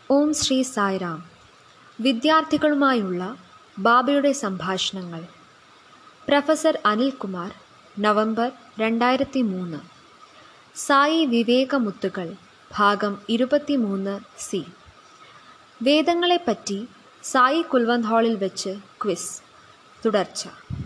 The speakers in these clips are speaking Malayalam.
ഓം ശ്രീ സായിറാം വിദ്യാർത്ഥികളുമായുള്ള ബാബയുടെ സംഭാഷണങ്ങൾ പ്രൊഫസർ അനിൽകുമാർ നവംബർ രണ്ടായിരത്തി മൂന്ന് സായി വിവേകമുത്തുകൾ ഭാഗം ഇരുപത്തിമൂന്ന് സി വേദങ്ങളെപ്പറ്റി സായി കുൽവന്ത് ഹാളിൽ വെച്ച് ക്വിസ് തുടർച്ച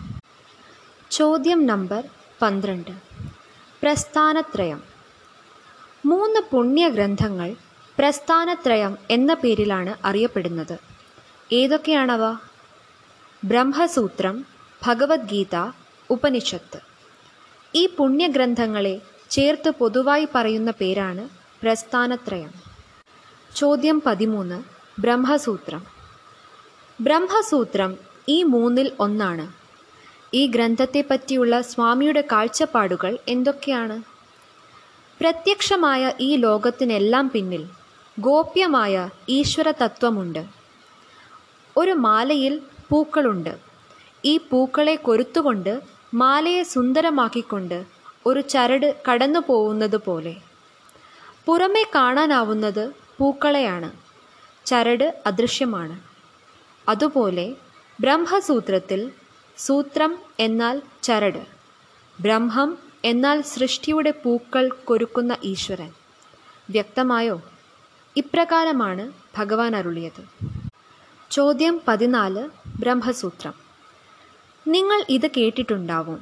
ചോദ്യം നമ്പർ പന്ത്രണ്ട് പ്രസ്ഥാനത്രയം മൂന്ന് പുണ്യഗ്രന്ഥങ്ങൾ പ്രസ്ഥാനത്രയം എന്ന പേരിലാണ് അറിയപ്പെടുന്നത് ഏതൊക്കെയാണവ ബ്രഹ്മസൂത്രം ഭഗവത്ഗീത ഉപനിഷത്ത് ഈ പുണ്യഗ്രന്ഥങ്ങളെ ചേർത്ത് പൊതുവായി പറയുന്ന പേരാണ് പ്രസ്ഥാനത്രയം ചോദ്യം പതിമൂന്ന് ബ്രഹ്മസൂത്രം ബ്രഹ്മസൂത്രം ഈ മൂന്നിൽ ഒന്നാണ് ഈ ഗ്രന്ഥത്തെപ്പറ്റിയുള്ള സ്വാമിയുടെ കാഴ്ചപ്പാടുകൾ എന്തൊക്കെയാണ് പ്രത്യക്ഷമായ ഈ ലോകത്തിനെല്ലാം പിന്നിൽ ഗോപ്യമായ ഈശ്വര തത്വമുണ്ട് ഒരു മാലയിൽ പൂക്കളുണ്ട് ഈ പൂക്കളെ കൊരുത്തുകൊണ്ട് മാലയെ സുന്ദരമാക്കിക്കൊണ്ട് ഒരു ചരട് കടന്നു പോകുന്നത് പോലെ പുറമേ കാണാനാവുന്നത് പൂക്കളെയാണ് ചരട് അദൃശ്യമാണ് അതുപോലെ ബ്രഹ്മസൂത്രത്തിൽ സൂത്രം എന്നാൽ ചരട് ബ്രഹ്മം എന്നാൽ സൃഷ്ടിയുടെ പൂക്കൾ കൊരുക്കുന്ന ഈശ്വരൻ വ്യക്തമായോ ഇപ്രകാരമാണ് ഭഗവാൻ അരുളിയത് ചോദ്യം പതിനാല് ബ്രഹ്മസൂത്രം നിങ്ങൾ ഇത് കേട്ടിട്ടുണ്ടാവും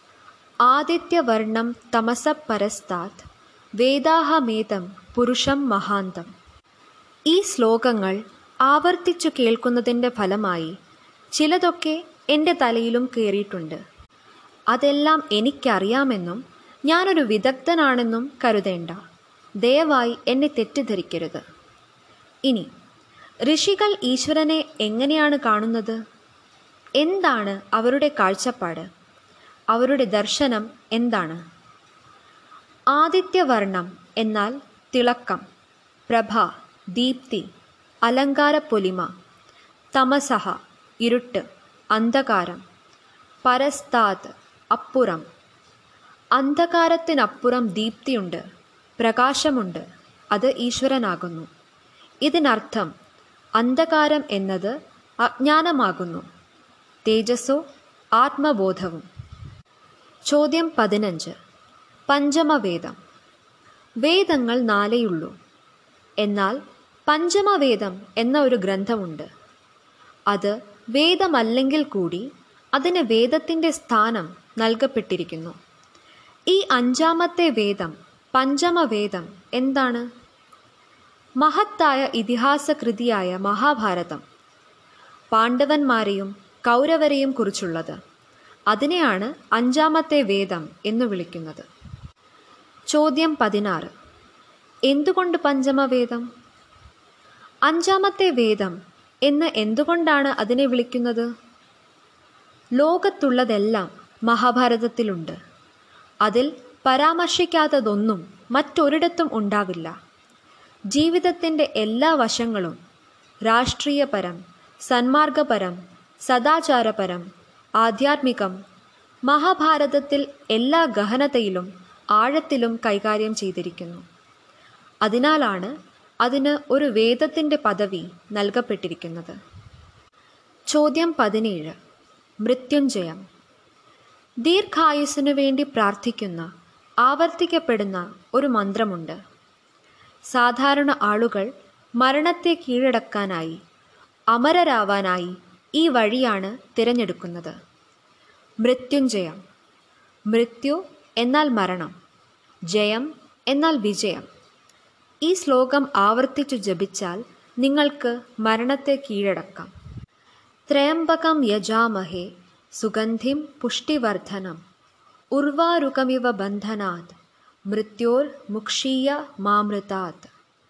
ആദിത്യവർണം തമസ പരസ്താത് വേദാഹമേതം പുരുഷം മഹാന്തം ഈ ശ്ലോകങ്ങൾ ആവർത്തിച്ചു കേൾക്കുന്നതിൻ്റെ ഫലമായി ചിലതൊക്കെ എൻ്റെ തലയിലും കയറിയിട്ടുണ്ട് അതെല്ലാം എനിക്കറിയാമെന്നും ഞാനൊരു വിദഗ്ധനാണെന്നും കരുതേണ്ട ദയവായി എന്നെ തെറ്റിദ്ധരിക്കരുത് ഇനി ഋഷികൾ ഈശ്വരനെ എങ്ങനെയാണ് കാണുന്നത് എന്താണ് അവരുടെ കാഴ്ചപ്പാട് അവരുടെ ദർശനം എന്താണ് ആദിത്യവർണം എന്നാൽ തിളക്കം പ്രഭ ദീപ്തി അലങ്കാരപ്പൊലിമ തമസഹ ഇരുട്ട് അന്ധകാരം പരസ്താത് അപ്പുറം അന്ധകാരത്തിനപ്പുറം ദീപ്തിയുണ്ട് പ്രകാശമുണ്ട് അത് ഈശ്വരനാകുന്നു ഇതിനർത്ഥം അന്ധകാരം എന്നത് അജ്ഞാനമാകുന്നു തേജസ്സോ ആത്മബോധവും ചോദ്യം പതിനഞ്ച് പഞ്ചമവേദം വേദങ്ങൾ നാലേയുള്ളൂ എന്നാൽ പഞ്ചമവേദം എന്ന ഒരു ഗ്രന്ഥമുണ്ട് അത് വേദമല്ലെങ്കിൽ കൂടി അതിന് വേദത്തിൻ്റെ സ്ഥാനം നൽകപ്പെട്ടിരിക്കുന്നു ഈ അഞ്ചാമത്തെ വേദം പഞ്ചമവേദം എന്താണ് മഹത്തായ ഇതിഹാസകൃതിയായ മഹാഭാരതം പാണ്ഡവന്മാരെയും കൗരവരെയും കുറിച്ചുള്ളത് അതിനെയാണ് അഞ്ചാമത്തെ വേദം എന്ന് വിളിക്കുന്നത് ചോദ്യം പതിനാറ് എന്തുകൊണ്ട് പഞ്ചമവേദം അഞ്ചാമത്തെ വേദം എന്ന് എന്തുകൊണ്ടാണ് അതിനെ വിളിക്കുന്നത് ലോകത്തുള്ളതെല്ലാം മഹാഭാരതത്തിലുണ്ട് അതിൽ പരാമർശിക്കാത്തതൊന്നും മറ്റൊരിടത്തും ഉണ്ടാവില്ല ജീവിതത്തിൻ്റെ എല്ലാ വശങ്ങളും രാഷ്ട്രീയപരം സന്മാർഗപരം സദാചാരപരം ആധ്യാത്മികം മഹാഭാരതത്തിൽ എല്ലാ ഗഹനതയിലും ആഴത്തിലും കൈകാര്യം ചെയ്തിരിക്കുന്നു അതിനാലാണ് അതിന് ഒരു വേദത്തിൻ്റെ പദവി നൽകപ്പെട്ടിരിക്കുന്നത് ചോദ്യം പതിനേഴ് മൃത്യുഞ്ജയം ദീർഘായുസ്സിനു വേണ്ടി പ്രാർത്ഥിക്കുന്ന ആവർത്തിക്കപ്പെടുന്ന ഒരു മന്ത്രമുണ്ട് സാധാരണ ആളുകൾ മരണത്തെ കീഴടക്കാനായി അമരരാവാനായി ഈ വഴിയാണ് തിരഞ്ഞെടുക്കുന്നത് മൃത്യുഞ്ജയം മൃത്യു എന്നാൽ മരണം ജയം എന്നാൽ വിജയം ഈ ശ്ലോകം ആവർത്തിച്ചു ജപിച്ചാൽ നിങ്ങൾക്ക് മരണത്തെ കീഴടക്കാം ത്രയംബകം യജാമഹേ സുഗന്ധിം പുഷ്ടിവർദ്ധനം ഉർവാരുകമിവ ബന്ധനാത് മൃത്യോർ മുക്ഷീയ മാമൃതാത്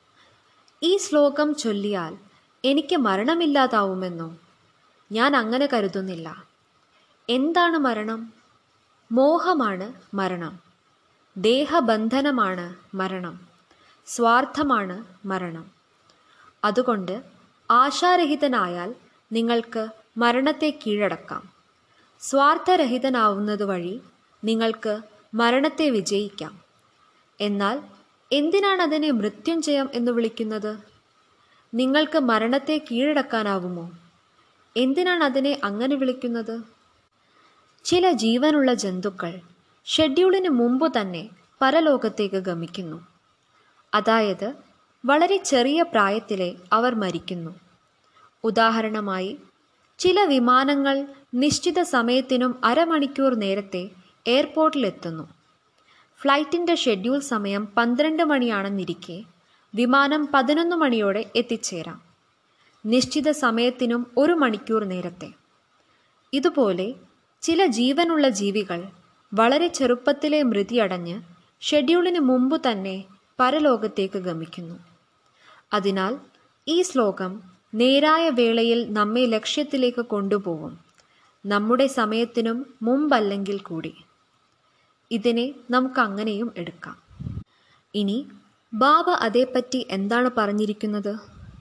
ഈ ശ്ലോകം ചൊല്ലിയാൽ എനിക്ക് മരണമില്ലാതാവുമെന്നോ ഞാൻ അങ്ങനെ കരുതുന്നില്ല എന്താണ് മരണം മോഹമാണ് മരണം ദേഹബന്ധനമാണ് മരണം സ്വാർത്ഥമാണ് മരണം അതുകൊണ്ട് ആശാരഹിതനായാൽ നിങ്ങൾക്ക് മരണത്തെ കീഴടക്കാം സ്വാർത്ഥരഹിതനാവുന്നത് വഴി നിങ്ങൾക്ക് മരണത്തെ വിജയിക്കാം എന്നാൽ എന്തിനാണ് അതിനെ മൃത്യുഞ്ജയം എന്ന് വിളിക്കുന്നത് നിങ്ങൾക്ക് മരണത്തെ കീഴടക്കാനാവുമോ എന്തിനാണ് അതിനെ അങ്ങനെ വിളിക്കുന്നത് ചില ജീവനുള്ള ജന്തുക്കൾ ഷെഡ്യൂളിന് മുമ്പ് തന്നെ പരലോകത്തേക്ക് ഗമിക്കുന്നു അതായത് വളരെ ചെറിയ പ്രായത്തിലെ അവർ മരിക്കുന്നു ഉദാഹരണമായി ചില വിമാനങ്ങൾ നിശ്ചിത സമയത്തിനും അരമണിക്കൂർ നേരത്തെ എയർപോർട്ടിലെത്തുന്നു ഫ്ലൈറ്റിൻ്റെ ഷെഡ്യൂൾ സമയം പന്ത്രണ്ട് മണിയാണെന്നിരിക്കെ വിമാനം പതിനൊന്ന് മണിയോടെ എത്തിച്ചേരാം നിശ്ചിത സമയത്തിനും ഒരു മണിക്കൂർ നേരത്തെ ഇതുപോലെ ചില ജീവനുള്ള ജീവികൾ വളരെ ചെറുപ്പത്തിലെ മൃതിയടഞ്ഞ് ഷെഡ്യൂളിന് മുമ്പ് തന്നെ പരലോകത്തേക്ക് ഗമിക്കുന്നു അതിനാൽ ഈ ശ്ലോകം നേരായ വേളയിൽ നമ്മെ ലക്ഷ്യത്തിലേക്ക് കൊണ്ടുപോകും നമ്മുടെ സമയത്തിനും മുമ്പല്ലെങ്കിൽ കൂടി ഇതിനെ നമുക്ക് അങ്ങനെയും എടുക്കാം ഇനി ബാബ അതേപ്പറ്റി എന്താണ് പറഞ്ഞിരിക്കുന്നത്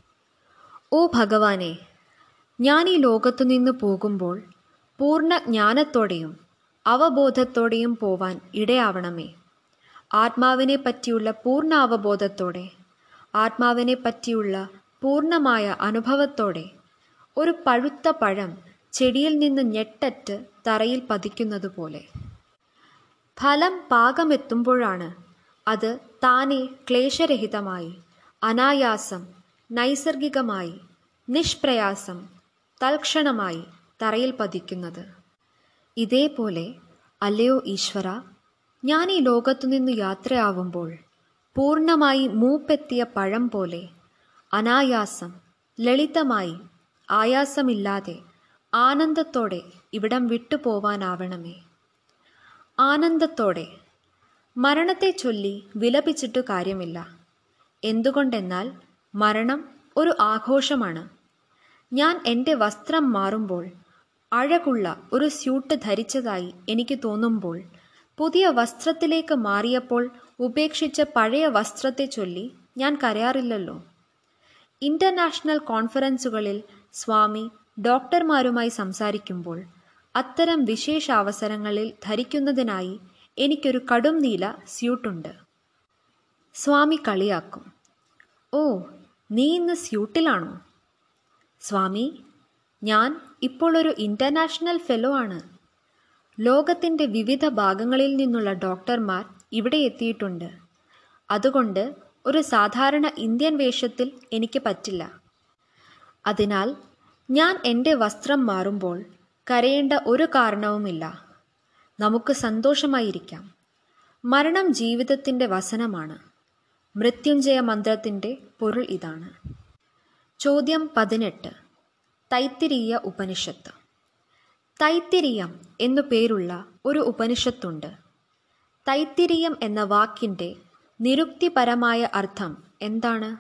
ഓ ഭഗവാനെ ഞാൻ ഈ ലോകത്തു നിന്ന് പോകുമ്പോൾ പൂർണ്ണ ജ്ഞാനത്തോടെയും അവബോധത്തോടെയും പോവാൻ ഇടയാവണമേ ആത്മാവിനെ പറ്റിയുള്ള പൂർണ്ണ അവബോധത്തോടെ ആത്മാവിനെ പറ്റിയുള്ള പൂർണ്ണമായ അനുഭവത്തോടെ ഒരു പഴുത്ത പഴം ചെടിയിൽ നിന്ന് ഞെട്ടറ്റ് തറയിൽ പതിക്കുന്നത് പോലെ ഫലം പാകമെത്തുമ്പോഴാണ് അത് താനെ ക്ലേശരഹിതമായി അനായാസം നൈസർഗികമായി നിഷ്പ്രയാസം തൽക്ഷണമായി തറയിൽ പതിക്കുന്നത് ഇതേപോലെ അല്ലയോ ഈശ്വര ഞാൻ ഈ ലോകത്തുനിന്ന് യാത്രയാവുമ്പോൾ പൂർണ്ണമായി മൂപ്പെത്തിയ പഴം പോലെ അനായാസം ലളിതമായി ആയാസമില്ലാതെ ആനന്ദത്തോടെ ഇവിടം വിട്ടുപോവാനാവണമേ ആനന്ദത്തോടെ മരണത്തെ ചൊല്ലി വിലപിച്ചിട്ടു കാര്യമില്ല എന്തുകൊണ്ടെന്നാൽ മരണം ഒരു ആഘോഷമാണ് ഞാൻ എൻ്റെ വസ്ത്രം മാറുമ്പോൾ അഴകുള്ള ഒരു സ്യൂട്ട് ധരിച്ചതായി എനിക്ക് തോന്നുമ്പോൾ പുതിയ വസ്ത്രത്തിലേക്ക് മാറിയപ്പോൾ ഉപേക്ഷിച്ച പഴയ വസ്ത്രത്തെ ചൊല്ലി ഞാൻ കരയാറില്ലല്ലോ ഇൻ്റർനാഷണൽ കോൺഫറൻസുകളിൽ സ്വാമി ഡോക്ടർമാരുമായി സംസാരിക്കുമ്പോൾ അത്തരം വിശേഷ അവസരങ്ങളിൽ ധരിക്കുന്നതിനായി എനിക്കൊരു കടും നീല സ്യൂട്ടുണ്ട് സ്വാമി കളിയാക്കും ഓ നീ ഇന്ന് സ്യൂട്ടിലാണോ സ്വാമി ഞാൻ ഇപ്പോൾ ഒരു ഇൻ്റർനാഷണൽ ഫെലോ ആണ് ലോകത്തിൻ്റെ വിവിധ ഭാഗങ്ങളിൽ നിന്നുള്ള ഡോക്ടർമാർ ഇവിടെ എത്തിയിട്ടുണ്ട് അതുകൊണ്ട് ഒരു സാധാരണ ഇന്ത്യൻ വേഷത്തിൽ എനിക്ക് പറ്റില്ല അതിനാൽ ഞാൻ എൻ്റെ വസ്ത്രം മാറുമ്പോൾ കരയേണ്ട ഒരു കാരണവുമില്ല നമുക്ക് സന്തോഷമായിരിക്കാം മരണം ജീവിതത്തിൻ്റെ വസനമാണ് മൃത്യുഞ്ജയ മന്ത്രത്തിൻ്റെ പൊരുൾ ഇതാണ് ചോദ്യം പതിനെട്ട് തൈത്തിരീയ ഉപനിഷത്ത് തൈത്തിരീയം എന്നു പേരുള്ള ഒരു ഉപനിഷത്തുണ്ട് തൈത്തിരീയം എന്ന വാക്കിൻ്റെ നിരുക്തിപരമായ അർത്ഥം എന്താണ്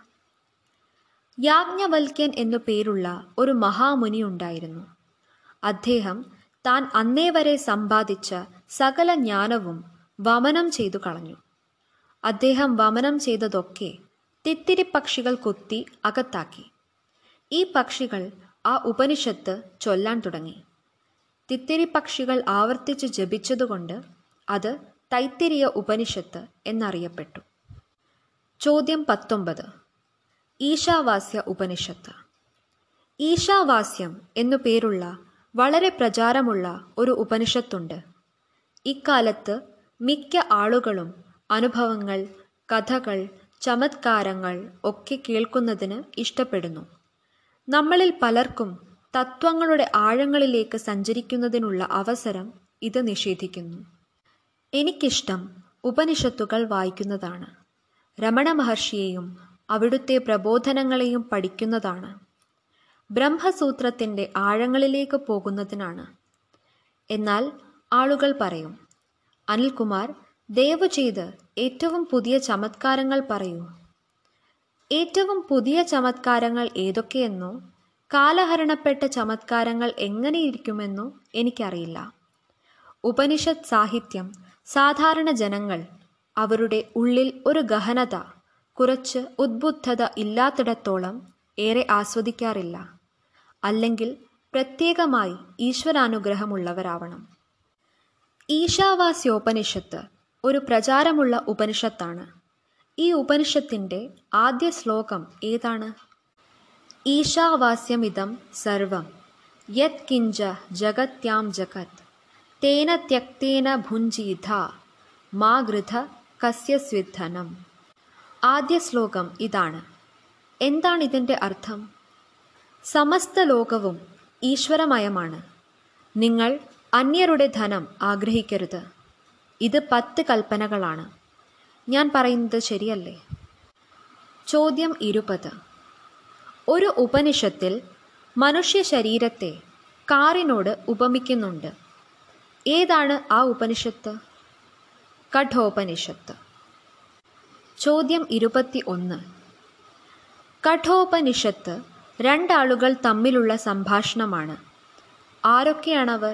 യാജ്ഞവൽക്യൻ എന്നു പേരുള്ള ഒരു മഹാമുനി ഉണ്ടായിരുന്നു അദ്ദേഹം താൻ അന്നേ വരെ സമ്പാദിച്ച സകല ജ്ഞാനവും വമനം ചെയ്തു കളഞ്ഞു അദ്ദേഹം വമനം ചെയ്തതൊക്കെ തിത്തിരി പക്ഷികൾ കൊത്തി അകത്താക്കി ഈ പക്ഷികൾ ആ ഉപനിഷത്ത് ചൊല്ലാൻ തുടങ്ങി തിത്തിരി പക്ഷികൾ ആവർത്തിച്ച് ജപിച്ചതുകൊണ്ട് അത് തൈത്തിരിയ ഉപനിഷത്ത് എന്നറിയപ്പെട്ടു ചോദ്യം പത്തൊമ്പത് ഈശാവാസ്യ ഉപനിഷത്ത് ഈശാവാസ്യം എന്നു പേരുള്ള വളരെ പ്രചാരമുള്ള ഒരു ഉപനിഷത്തുണ്ട് ഇക്കാലത്ത് മിക്ക ആളുകളും അനുഭവങ്ങൾ കഥകൾ ചമത്കാരങ്ങൾ ഒക്കെ കേൾക്കുന്നതിന് ഇഷ്ടപ്പെടുന്നു നമ്മളിൽ പലർക്കും തത്വങ്ങളുടെ ആഴങ്ങളിലേക്ക് സഞ്ചരിക്കുന്നതിനുള്ള അവസരം ഇത് നിഷേധിക്കുന്നു എനിക്കിഷ്ടം ഉപനിഷത്തുകൾ വായിക്കുന്നതാണ് രമണ മഹർഷിയെയും അവിടുത്തെ പ്രബോധനങ്ങളെയും പഠിക്കുന്നതാണ് ബ്രഹ്മസൂത്രത്തിൻ്റെ ആഴങ്ങളിലേക്ക് പോകുന്നതിനാണ് എന്നാൽ ആളുകൾ പറയും അനിൽകുമാർ ദയവ് ചെയ്ത് ഏറ്റവും പുതിയ ചമത്കാരങ്ങൾ പറയൂ ഏറ്റവും പുതിയ ചമത്കാരങ്ങൾ ഏതൊക്കെയെന്നോ കാലഹരണപ്പെട്ട ചമത്കാരങ്ങൾ എങ്ങനെയിരിക്കുമെന്നോ എനിക്കറിയില്ല ഉപനിഷത്ത് സാഹിത്യം സാധാരണ ജനങ്ങൾ അവരുടെ ഉള്ളിൽ ഒരു ഗഹനത കുറച്ച് ഉദ്ബുദ്ധത ഇല്ലാത്തിടത്തോളം ഏറെ ആസ്വദിക്കാറില്ല അല്ലെങ്കിൽ പ്രത്യേകമായി ഈശ്വരാനുഗ്രഹമുള്ളവരാവണം ഈശാവാസ്യോപനിഷത്ത് ഒരു പ്രചാരമുള്ള ഉപനിഷത്താണ് ഈ ഉപനിഷത്തിൻ്റെ ആദ്യ ശ്ലോകം ഏതാണ് ഈശാവാസ്യമിതം സർവം യത് കിഞ്ച ജഗത്യാം ജഗത് തേന ത്യക്തേന ഭുഞ്ചീഥ മാ ഗൃധ കസ്യ സ്വിദ്ധനം ആദ്യ ശ്ലോകം ഇതാണ് എന്താണ് ഇതിൻ്റെ അർത്ഥം സമസ്ത ലോകവും ഈശ്വരമയമാണ് നിങ്ങൾ അന്യരുടെ ധനം ആഗ്രഹിക്കരുത് ഇത് പത്ത് കൽപ്പനകളാണ് ഞാൻ പറയുന്നത് ശരിയല്ലേ ചോദ്യം ഇരുപത് ഒരു ഉപനിഷത്തിൽ മനുഷ്യ ശരീരത്തെ കാറിനോട് ഉപമിക്കുന്നുണ്ട് ഏതാണ് ആ ഉപനിഷത്ത് കഠോപനിഷത്ത് ചോദ്യം ഇരുപത്തി ഒന്ന് കഠോപനിഷത്ത് രണ്ടാളുകൾ തമ്മിലുള്ള സംഭാഷണമാണ് ആരൊക്കെയാണവർ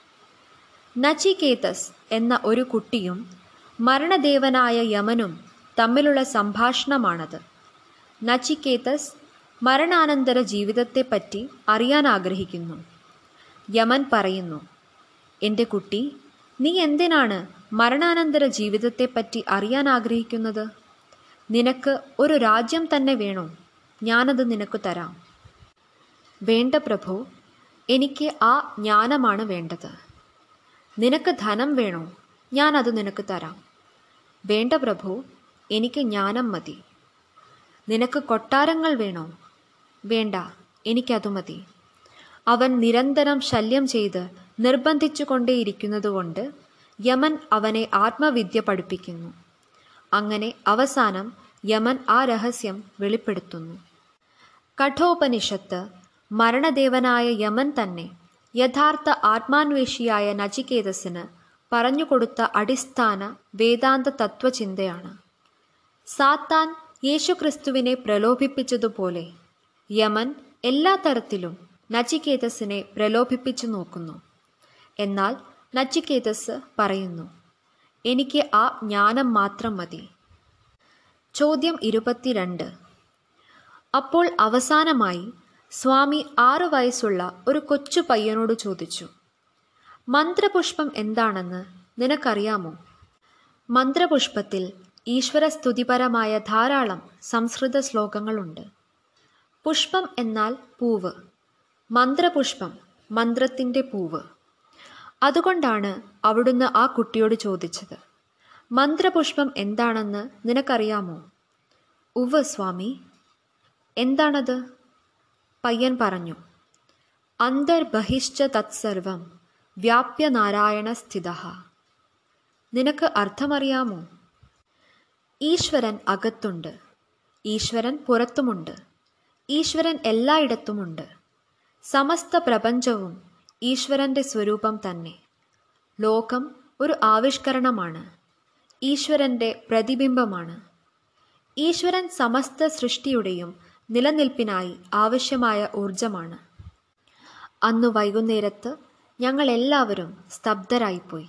നചികേതസ് എന്ന ഒരു കുട്ടിയും മരണദേവനായ യമനും തമ്മിലുള്ള സംഭാഷണമാണത് നചികേതസ് മരണാനന്തര ജീവിതത്തെപ്പറ്റി അറിയാൻ ആഗ്രഹിക്കുന്നു യമൻ പറയുന്നു എൻ്റെ കുട്ടി നീ എന്തിനാണ് മരണാനന്തര ജീവിതത്തെപ്പറ്റി അറിയാൻ ആഗ്രഹിക്കുന്നത് നിനക്ക് ഒരു രാജ്യം തന്നെ വേണോ ഞാനത് നിനക്ക് തരാം വേണ്ട പ്രഭു എനിക്ക് ആ ജ്ഞാനമാണ് വേണ്ടത് നിനക്ക് ധനം വേണോ ഞാനത് നിനക്ക് തരാം വേണ്ട പ്രഭു എനിക്ക് ജ്ഞാനം മതി നിനക്ക് കൊട്ടാരങ്ങൾ വേണോ വേണ്ട എനിക്കതു മതി അവൻ നിരന്തരം ശല്യം ചെയ്ത് നിർബന്ധിച്ചു കൊണ്ടേയിരിക്കുന്നതുകൊണ്ട് യമൻ അവനെ ആത്മവിദ്യ പഠിപ്പിക്കുന്നു അങ്ങനെ അവസാനം യമൻ ആ രഹസ്യം വെളിപ്പെടുത്തുന്നു കഠോപനിഷത്ത് മരണദേവനായ യമൻ തന്നെ യഥാർത്ഥ ആത്മാന്വേഷിയായ നചികേതസിന് പറഞ്ഞുകൊടുത്ത അടിസ്ഥാന വേദാന്ത തത്വചിന്തയാണ് സാത്താൻ യേശുക്രിസ്തുവിനെ പ്രലോഭിപ്പിച്ചതുപോലെ യമൻ എല്ലാ തരത്തിലും നചികേതസിനെ പ്രലോഭിപ്പിച്ചു നോക്കുന്നു എന്നാൽ നച്ചിക്കേതസ് പറയുന്നു എനിക്ക് ആ ജ്ഞാനം മാത്രം മതി ചോദ്യം ഇരുപത്തിരണ്ട് അപ്പോൾ അവസാനമായി സ്വാമി ആറു വയസ്സുള്ള ഒരു കൊച്ചു പയ്യനോട് ചോദിച്ചു മന്ത്രപുഷ്പം എന്താണെന്ന് നിനക്കറിയാമോ മന്ത്രപുഷ്പത്തിൽ ഈശ്വരസ്തുതിപരമായ ധാരാളം സംസ്കൃത ശ്ലോകങ്ങളുണ്ട് പുഷ്പം എന്നാൽ പൂവ് മന്ത്രപുഷ്പം മന്ത്രത്തിൻ്റെ പൂവ് അതുകൊണ്ടാണ് അവിടുന്ന് ആ കുട്ടിയോട് ചോദിച്ചത് മന്ത്രപുഷ്പം എന്താണെന്ന് നിനക്കറിയാമോ ഉവ്വ് സ്വാമി എന്താണത് പയ്യൻ പറഞ്ഞു അന്തർബഹിശ്ച തത്സർവം വ്യാപ്യ നാരായണ സ്ഥിത നിനക്ക് അർത്ഥമറിയാമോ ഈശ്വരൻ അകത്തുണ്ട് ഈശ്വരൻ പുറത്തുമുണ്ട് ഈശ്വരൻ എല്ലായിടത്തുമുണ്ട് സമസ്ത പ്രപഞ്ചവും ഈശ്വരൻ്റെ സ്വരൂപം തന്നെ ലോകം ഒരു ആവിഷ്കരണമാണ് ഈശ്വരൻ്റെ പ്രതിബിംബമാണ് ഈശ്വരൻ സമസ്ത സൃഷ്ടിയുടെയും നിലനിൽപ്പിനായി ആവശ്യമായ ഊർജമാണ് അന്നു വൈകുന്നേരത്ത് ഞങ്ങൾ എല്ലാവരും സ്തബ്ധരായിപ്പോയി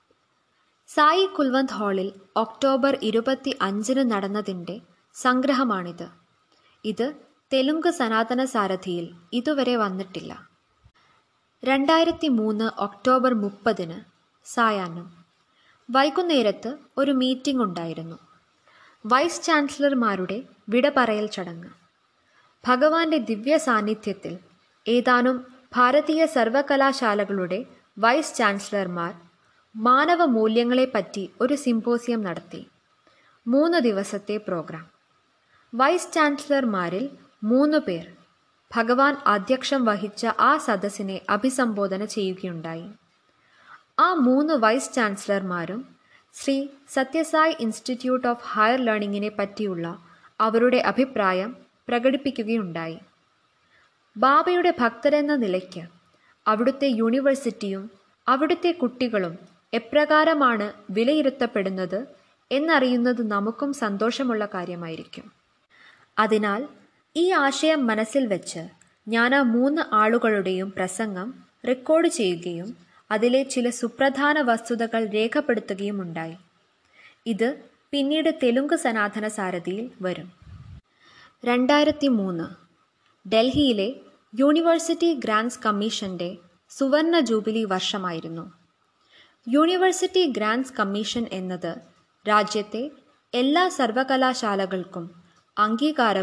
സായി കുൽവന്ത് ഹാളിൽ ഒക്ടോബർ ഇരുപത്തി അഞ്ചിന് നടന്നതിൻ്റെ സംഗ്രഹമാണിത് ഇത് തെലുങ്ക് സനാതന സാരഥിയിൽ ഇതുവരെ വന്നിട്ടില്ല രണ്ടായിരത്തി മൂന്ന് ഒക്ടോബർ മുപ്പതിന് സായാഹ്നം വൈകുന്നേരത്ത് ഒരു മീറ്റിംഗ് ഉണ്ടായിരുന്നു വൈസ് ചാൻസലർമാരുടെ വിട പറയൽ ചടങ്ങ് ഭഗവാന്റെ ദിവ്യ സാന്നിധ്യത്തിൽ ഏതാനും ഭാരതീയ സർവകലാശാലകളുടെ വൈസ് ചാൻസലർമാർ മാനവ മൂല്യങ്ങളെപ്പറ്റി ഒരു സിംപോസിയം നടത്തി മൂന്ന് ദിവസത്തെ പ്രോഗ്രാം വൈസ് ചാൻസലർമാരിൽ മൂന്ന് പേർ ഭഗവാൻ അധ്യക്ഷം വഹിച്ച ആ സദസ്സിനെ അഭിസംബോധന ചെയ്യുകയുണ്ടായി ആ മൂന്ന് വൈസ് ചാൻസലർമാരും Sri Sathyasai institute of higher ലേണിംഗിനെ പറ്റിയുള്ള അവരുടെ അഭിപ്രായം പ്രകടിപ്പിക്കുകയുണ്ടായി ബാബയുടെ ഭക്തരെന്ന നിലയ്ക്ക് അവിടുത്തെ യൂണിവേഴ്സിറ്റിയും അവിടുത്തെ കുട്ടികളും എപ്രകാരമാണ് വിലയിരുത്തപ്പെടുന്നത് എന്നറിയുന്നത് നമുക്കും സന്തോഷമുള്ള കാര്യമായിരിക്കും അതിനാൽ ഈ ആശയം മനസ്സിൽ വെച്ച് ഞാൻ ആ മൂന്ന് ആളുകളുടെയും പ്രസംഗം റെക്കോർഡ് ചെയ്യുകയും അതിലെ ചില സുപ്രധാന വസ്തുതകൾ രേഖപ്പെടുത്തുകയും ഉണ്ടായി ഇത് പിന്നീട് തെലുങ്ക് സനാതന സാരഥിയിൽ വരും രണ്ടായിരത്തി മൂന്ന് ഡൽഹിയിലെ യൂണിവേഴ്സിറ്റി ഗ്രാൻസ് കമ്മീഷന്റെ സുവർണ ജൂബിലി വർഷമായിരുന്നു യൂണിവേഴ്സിറ്റി ഗ്രാൻസ് കമ്മീഷൻ എന്നത് രാജ്യത്തെ എല്ലാ സർവകലാശാലകൾക്കും അംഗീകാരവും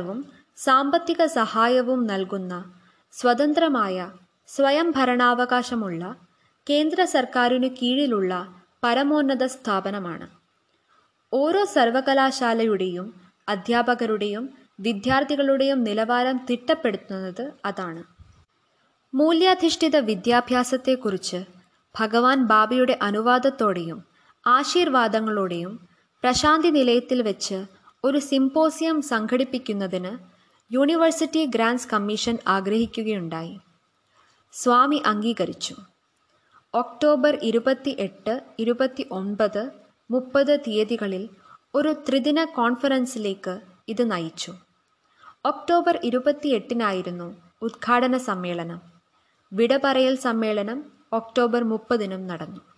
സാമ്പത്തിക സഹായവും നൽകുന്ന സ്വതന്ത്രമായ സ്വയംഭരണാവകാശമുള്ള കേന്ദ്ര സർക്കാരിനു കീഴിലുള്ള പരമോന്നത സ്ഥാപനമാണ് ഓരോ സർവകലാശാലയുടെയും അധ്യാപകരുടെയും വിദ്യാർത്ഥികളുടെയും നിലവാരം തിട്ടപ്പെടുത്തുന്നത് അതാണ് മൂല്യാധിഷ്ഠിത വിദ്യാഭ്യാസത്തെക്കുറിച്ച് ഭഗവാൻ ബാബയുടെ അനുവാദത്തോടെയും ആശീർവാദങ്ങളോടെയും പ്രശാന്തി നിലയത്തിൽ വെച്ച് ഒരു സിംപോസിയം സംഘടിപ്പിക്കുന്നതിന് യൂണിവേഴ്സിറ്റി ഗ്രാൻസ് കമ്മീഷൻ ആഗ്രഹിക്കുകയുണ്ടായി സ്വാമി അംഗീകരിച്ചു ഒക്ടോബർ ഇരുപത്തി എട്ട് ഇരുപത്തി ഒൻപത് മുപ്പത് തീയതികളിൽ ഒരു ത്രിദിന കോൺഫറൻസിലേക്ക് ഇത് നയിച്ചു ഒക്ടോബർ ഇരുപത്തിയെട്ടിനായിരുന്നു ഉദ്ഘാടന സമ്മേളനം വിട പറയൽ സമ്മേളനം ഒക്ടോബർ മുപ്പതിനും നടന്നു